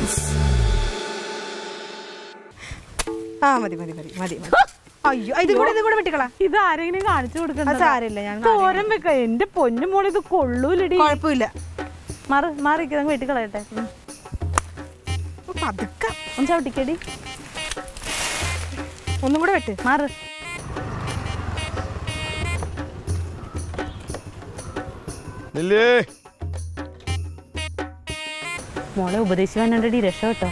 ആ മതി മതി മതി മതി മതി അയ്യോ ഇത് കൂടെ ഇത് കൂടെ വെട്ടിക്കളാ ഇത് ആരെങ്കിലും കാണിച്ചു അത് കൊടുക്കണ്ട സാരമില്ല ഞാൻ തോരൻ വെക്ക എന്റെ പൊന്നു മോളെ ഇത് കൊള്ളൂലടി കുഴപ്പമില്ല മാറി മാറിക്കതങ്ങ് വെട്ടിക്കളയട്ടെ ഉം. ഓ, പതുക്കെ ഒന്ന് ചവിട്ടിക്കടി ഒന്നും കൂടെ വെട്ട് മാറ് നില്ലേ മോളെ ഉപദേശിക്കാനുണ്ടടി രക്ഷപ്പെട്ടോ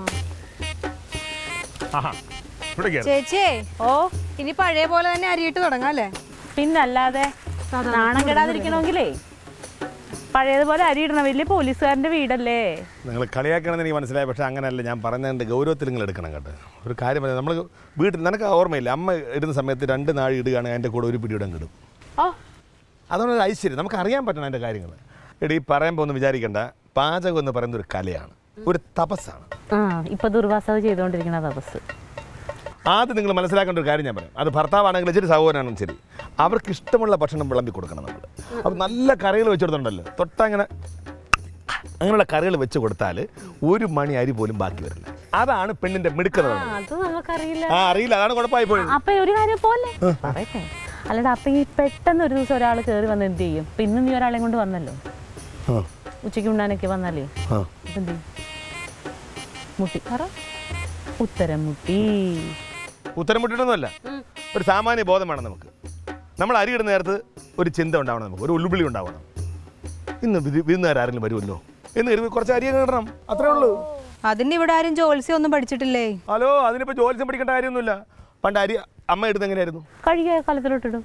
ആഹാ ഇവിടെ കേറ്. ചേച്ചിയെ ഓ ഇനി പഴയ പോലെ തന്നെ അരിയിട്ട് തുടങ്ങാം അല്ലേ പിന്നല്ലാതെ നാണം കെടാതിരിക്കണമെങ്കിലേ പഴയതുപോലെ അരി ഇടണം വലിയ പോലീസുകാരന്റെ വീടല്ലേ നിങ്ങൾ കളിയാക്കണമെന്ന് എനിക്ക് മനസ്സിലായി പക്ഷേ അങ്ങനെയല്ല ഞാൻ പറഞ്ഞതിൻ്റെ ഗൗരവത്തിൽ നിങ്ങൾ എടുക്കണം കേട്ടോ ഒരു കാര്യം പറയാം നമ്മൾ വീട്ടിൽ നിനക്ക് ഓർമ്മയില്ല അമ്മ ഇടുന്ന സമയത്ത് രണ്ട് നാഴി ഇടുകയാണെങ്കിൽ അതിൻ്റെ കൂടെ ഒരു പിടിയുടെ ഇടും ഓ അതാണ് ഒരു ഐശ്വര്യം നമുക്ക് അറിയാൻ പറ്റണം അതിൻ്റെ കാര്യങ്ങൾ എടി പറയുമ്പോൾ ഒന്നും വിചാരിക്കേണ്ട പാചകം എന്ന് പറയുന്നത് ഒരു കലയാണ് ഒരു തപസ്സാണ് ആ ഇപ്പൊ ദുർവാസത ചെയ്തുകൊണ്ടിരിക്കുന്ന തപസ് ആദ്യം നിങ്ങൾ മനസ്സിലാക്കേണ്ട ഒരു കാര്യം ഞാൻ പറയാം അത് ഭർത്താവാണെങ്കിലും ശരി സഹോദരനാണെങ്കിലും ശരി അവർക്ക് ഇഷ്ടമുള്ള ഭക്ഷണം വിളമ്പി കൊടുക്കണം നമ്മൾ അപ്പോൾ നല്ല കറികൾ വെച്ച് കൊടുത്തിട്ടുണ്ടല്ലോ തൊട്ടങ്ങനെ അങ്ങനെയുള്ള കറികൾ വെച്ച് കൊടുത്താൽ ഒരു മണി അരി പോലും ബാക്കി വരില്ല അതാണ് പെണ്ണിന്റെ മിടുക്കത ആ, അത് നമുക്കറിയില്ല ആ അറിയില്ല അതാണ് കുഴപ്പമായി പോയത് അപ്പൊ ഒരു കാര്യം പോലെ പറയട്ടെ അല്ലാതെ അപ്പൊ ഈ പെട്ടെന്ന് ഒരു ദിവസം ഒരാൾ കയറി വന്ന് എന്ത് ചെയ്യും ഇപ്പൊ ഇന്ന് നീ ഒരാളെ കൊണ്ട് വന്നല്ലോ ആ, ഉച്ചയ്ക്ക് ഉണ്ണാനൊക്കെ വന്നാലേ ആ. ഇപ്പൊ എന്ത് ചെയ്യും മുട്ടി പറ ഉത്തരം മുട്ടി ഉത്തരം മുട്ടിട്ടൊന്നുമല്ല ഒരു സാമാന്യ ബോധം വേണം നമുക്ക് നമ്മൾ അരി ഇടുന്ന നേരത്ത് ഒരു ചിന്ത ഉണ്ടാവണം നമുക്ക് ഒരു ഉള്ളുവിളി ഉണ്ടാവണം ഇന്ന് വിരു- വിരുന്നുകാരെങ്കിലും വരുമല്ലോ എന്ന് കരുതി കുറച്ച് അരി അങ്ങ് ഇടണം അത്രേ ഉള്ളൂ അതിന് ഇവിടെ ആരും ജോത്സ്യം ഒന്നും പഠിച്ചിട്ടില്ലേ ഹലോ അതിനിപ്പോൾ ജോലിസം പഠിക്കേണ്ട കാര്യമൊന്നുമില്ല പണ്ട് അരി അമ്മ എടുത്ത് എങ്ങനെയായിരുന്നു കഴുകിയ കാലത്തിലോട്ടിടും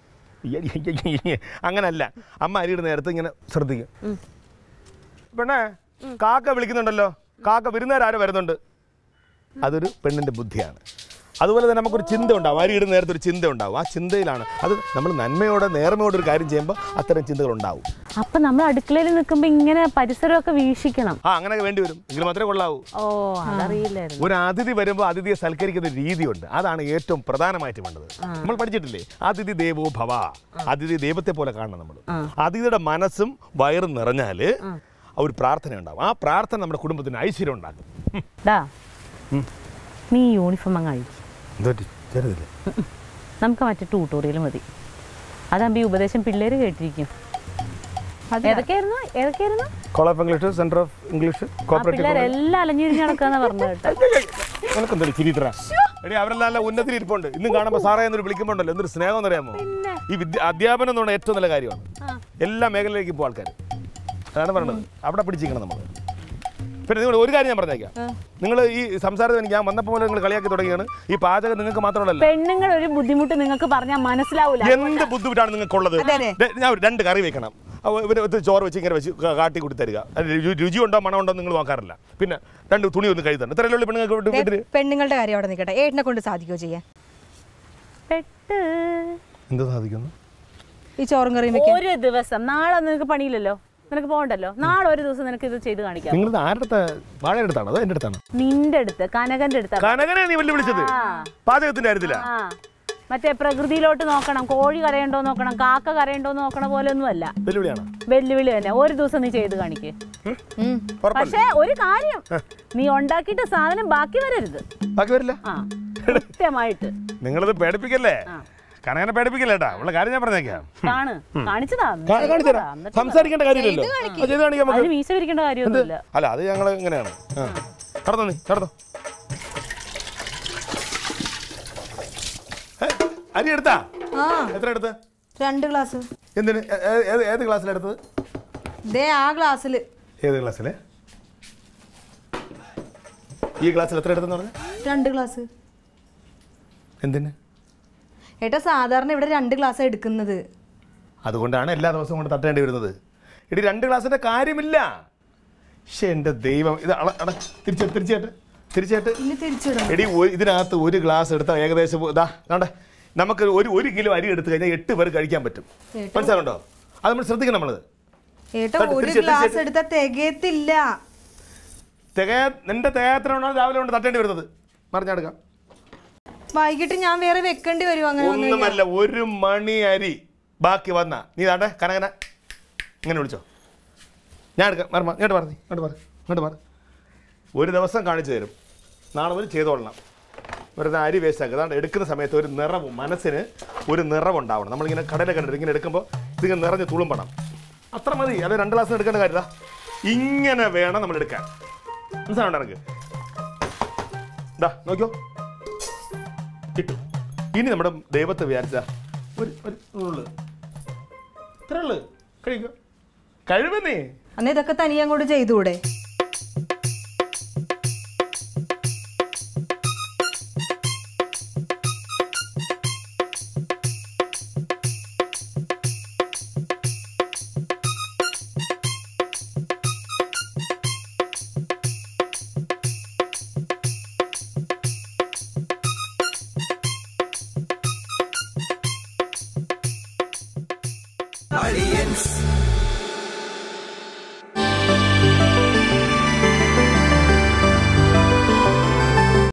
അങ്ങനല്ല അമ്മ അരിയുടെ നേരത്ത് ഇങ്ങനെ ശ്രദ്ധിക്കും പെണ്ണേ കാക്ക വിളിക്കുന്നുണ്ടല്ലോ കാക്ക വിരുന്നുകാരോ വരുന്നുണ്ട് അതൊരു പെണ്ണിന്റെ ബുദ്ധിയാണ് അതുപോലെ തന്നെ നമുക്കൊരു ചിന്ത ഉണ്ടാവും അരിയിടുന്ന നേരത്തെ ഒരു ചിന്ത ഉണ്ടാവും ആ ചിന്തയിലാണ് അത് നമ്മൾ നന്മയോടെ നേർമയോടെ ഒരു കാര്യം ചെയ്യുമ്പോൾ അത്തരം ചിന്തകൾ ഉണ്ടാവും അപ്പൊ നമ്മൾ അടുക്കളയിൽ നിൽക്കുമ്പോ ഇങ്ങനെ പരിസരമൊക്കെ വീക്ഷിക്കണം ആ അങ്ങനെയൊക്കെ വേണ്ടി വരും എങ്കിൽ മാത്രമേ കൊള്ളാവൂ ഓ അതറിയില്ലായിരുന്നു ഒരു അതിഥി വരുമ്പോൾ അതിഥിയെ സൽക്കരിക്കുന്ന ഒരു രീതിയുണ്ട് അതാണ് ഏറ്റവും പ്രധാനമായിട്ട് വേണ്ടത് നമ്മൾ പഠിച്ചിട്ടില്ലേ അതിഥി ദേവോ ഭവ അതിഥി ദൈവത്തെ പോലെ കാണണം നമ്മൾ അതിഥിയുടെ മനസ്സും വയറും നിറഞ്ഞാല് ഒരു പ്രാർത്ഥന ഉണ്ടാവും ആ പ്രാർത്ഥന നമ്മുടെ കുടുംബത്തിന് ഐശ്വര്യം ഉണ്ടാക്കും ഉം. ഡാ നീ യൂണിഫോം അങ്ങ് അഴിക്കും എന്തുപറ്റി? ചെറുതില്ലേ? നമുക്ക് മറ്റേ ട്യൂട്ടോറിയൽ മതി അതാകുമ്പോ ഈ ഉപദേശം പിള്ളേര് കേട്ടിരിക്കും ഏതൊക്കെയായിരുന്നു ഏതൊക്കെയായിരുന്നു call of English centre of English ആ കോപ്പറേറ്റീവ് പിള്ളേരെല്ലാം അലഞ്ഞിരിഞ്ഞ് നടക്കാന്ന് പറഞ്ഞു കേട്ടോ നിനക്കെന്തൊരു ചിരിത്ര എടി അവരെല്ലാം നല്ല ഉന്നതിയിൽ ഇരിപ്പുണ്ട് ഇന്നും കാണുമ്പോൾ സാറേ എന്നൊരു വിളിക്കുമ്പോണ്ടല്ലോ എന്തൊരു സ്നേഹം എന്നറിയാമോ ഈ വിദ്യ അധ്യാപനം എന്ന് പറഞ്ഞാൽ ഏറ്റവും നല്ല കാര്യമാണ് എല്ലാ മേഖലയിലേക്ക് ഇപ്പോൾ ആൾക്കാർ അതാണ് പറയുന്നത് അവിടെ പിടിച്ചിരിക്കണം നമ്മൾ പിന്നെ നിങ്ങൾ ഒരു കാര്യം ഞാൻ പറഞ്ഞേക്കാം നിങ്ങൾ ഈ സംസാരത്തിൽ എനിക്ക് ഞാൻ വന്നപ്പോൾ പോലെ നിങ്ങൾ കളിയാക്കി തുടങ്ങിയാണ് ഈ പാചകം നിങ്ങൾക്ക് മാത്രമല്ല പെണ്ണുങ്ങൾ ഒരു ബുദ്ധിമുട്ട് നിങ്ങൾക്ക് പറഞ്ഞാൽ മനസ്സിലാവൂല എന്ത് ബുദ്ധിമുട്ടാണ് നിങ്ങൾക്കുള്ളത് ദേ, ഞാൻ ഒരു രണ്ട് കറി വെക്കണം അവ ഇവര് ഇത് ചോറ് വെച്ച് ഇങ്ങനെ വെച്ച് കാ- കാട്ടി കൂടി തരിക അത് രു- രുചിയുണ്ടോ മണമുണ്ടോ നിങ്ങൾ നോക്കാറില്ല പിന്നെ രണ്ട് തുണി ഒന്ന് കഴുതണം ഇത്രയല്ലേ ഉള്ളൂ പെണ്ണുങ്ങൾക്ക് വീട്ടിൽ- വീട്ടിൽ പെണ്ണുങ്ങളുടെ കാര്യം അവിടെ നിൽക്കട്ടെ ഏട്ടനെ കൊണ്ട് സാധിക്കുമോ ചെയ്യാൻ പെട്ട് എന്ത് സാധിക്കുന്നു ഈ ചോറും കറിയും വെക്കാൻ ഒരു ദിവസം നാളെ നിനക്ക് പണിയില്ലല്ലോ നിനക്ക് പോകണ്ടല്ലോ നാളെ ഒരു ദിവസം നിനക്ക് ഇത് ചെയ്ത് കാണിക്കാം നിങ്ങളിത് ആരുടെ അടുത്ത വാഴയുടെ അടുത്താണോ അതോ എൻ്റെ അടുത്താണ് നിന്റെ അടുത്ത് കനകന്റെ അടുത്ത് കനകനെ നീ വെല്ലു വിളിച്ചത് ആ. പാചകത്തിന്റെ കാര്യത്തില ആ മറ്റേ പ്രകൃതിയിലോട്ട് നോക്കണം കോഴി കരയുണ്ടോ നോക്കണം കാക്ക കരയുണ്ടോ നോക്കണ പോലെ ഒന്നുമല്ല വെല്ലുവിളിയാണ് വെല്ലുവിളി തന്നെ ഒരു ദിവസം നീ ചെയ്ത് കാണിക്ക് ഉം. ഉറപ്പല്ല പക്ഷേ ഒരു കാര്യം നീ ഉണ്ടാക്കിയിട്ട് സാധനം ബാക്കി വരരുത് ബാക്കി വരില്ല ആ കൃത്യമായിട്ട് നിങ്ങളിത് പേടിപ്പിക്കല്ലേ കനകനെ പേടിപ്പിക്കല്ലേ ഏട്ടാ ഉള്ള കാര്യം ഞാൻ പറഞ്ഞേക്കാം കാണ് കാണിച്ചതാ കാ- കാണിച്ചു തരാം എന്നിട്ട് സംസാരിക്കേണ്ട കാര്യമില്ലല്ലോ അത് ചെയ്ത് കാണിക്കാൻ നമുക്ക് അതിന് മീശ വിരിക്കേണ്ട കാര്യമൊന്നുമില്ല അല്ല അത് ഞങ്ങൾ ഇങ്ങനെയാണ് ആ. കടന്നോ നീ കടന്നോ ഏ, അരി എടുത്താ ആ എത്ര എടുത്ത് രണ്ട് ഗ്ലാസ് എന്തിന് ഏ- ഏ- ഏത് ഏത് ക്ലാസ്സിലെടുത്തത് ദേ ആ ഗ്ലാസ്സിൽ ഏത് ക്ലാസ്സില് ഈ ക്ലാസ്സിൽ എത്ര എടുത്തെന്ന് പറഞ്ഞ രണ്ട് ഗ്ലാസ് എന്തിന് ഏട്ടാ സാധാരണ ഇവിടെ രണ്ട് ഗ്ലാസ് എടുക്കുന്നത് അതുകൊണ്ടാണ് എല്ലാ ദിവസവും കൊണ്ട് തട്ടേണ്ടി വരുന്നത് എടി രണ്ട് ക്ലാസ്സിന്റെ കാര്യമില്ല പക്ഷെ എൻ്റെ ദൈവം ഇത് അള അട തിരിച്ചേട്ട് തിരിച്ചേട്ട് തിരിച്ചേട്ട് ഇനി തിരിച്ചിടണം എടി ഒരു- ഇതിനകത്ത് ഒരു ഗ്ലാസ് എടുത്താൽ ഏകദേശം ഇതാ കണ്ടേ നമുക്ക് ഒരു ഒരു കിലോ അരി എടുത്തു കഴിഞ്ഞാൽ എട്ട് പേർ കഴിക്കാൻ പറ്റും ഏട്ടാ. മനസ്സിലാവുണ്ടോ അത് നമ്മൾ ശ്രദ്ധിക്കണം നമ്മളത് ഏട്ടാ തട്ട്, ഒരു തിരിച്ച്, ഗ്ലാസ് തിരിച്ച്. എടുത്താൽ തികയത്തില്ല തികയാ നിന്റെ തികയാത്രമാണ് രാവിലെ കൊണ്ട് തട്ടേണ്ടി വരുന്നത് മറിഞ്ഞെടുക്കാം വൈകിട്ട് ഞാൻ വേറെ വെക്കേണ്ടി വരും അങ്ങനെ വന്നു കഴിഞ്ഞാൽ. ഒന്നുമല്ല ഒരു മണി അരി ബാക്കി വന്ന നീ താണ്ടെ കനകന ഇങ്ങനെ വിളിച്ചോ ഞാൻ എടുക്കാം മറ ഇങ്ങോട്ട് പറഞ്ഞു ഇങ്ങോട്ട് പറ ഇങ്ങോട്ട് പറ ഒരു ദിവസം കാണിച്ചു തരും നാളെ മുതൽ ചെയ്തോളണം വെറുതെ അരി വേസ്റ്റ് ആക്കുക അതാണ് എടുക്കുന്ന സമയത്ത് ഒരു നിറവും മനസ്സിന് ഒരു നിറവുണ്ടാവണം നമ്മളിങ്ങനെ കടല കണ്ടിട്ട് ഇങ്ങനെ എടുക്കുമ്പോൾ ഇതിങ്ങനെ നിറഞ്ഞ് തുളുമ്പണം അത്ര മതി അത് രണ്ട് ഗ്ലാസ് എടുക്കേണ്ട കാര്യമില്ല ഇങ്ങനെ വേണം നമ്മൾ എടുക്കാൻ മനസ്സിലാവണ്ട എനിക്ക് ഇതാ നോക്കിയോ കിട്ടും ഇനി നമ്മുടെ ദൈവത്തെ വിചാരിച്ച ഒരു ഒരു ഉള്ളു ഇത്ര ഉള്ളു കഴിക്കോ കഴിവന്നേ അന്ന് ഇതൊക്കെ തനിയെ അങ്ങോട്ട് ചെയ്തുകൂടെ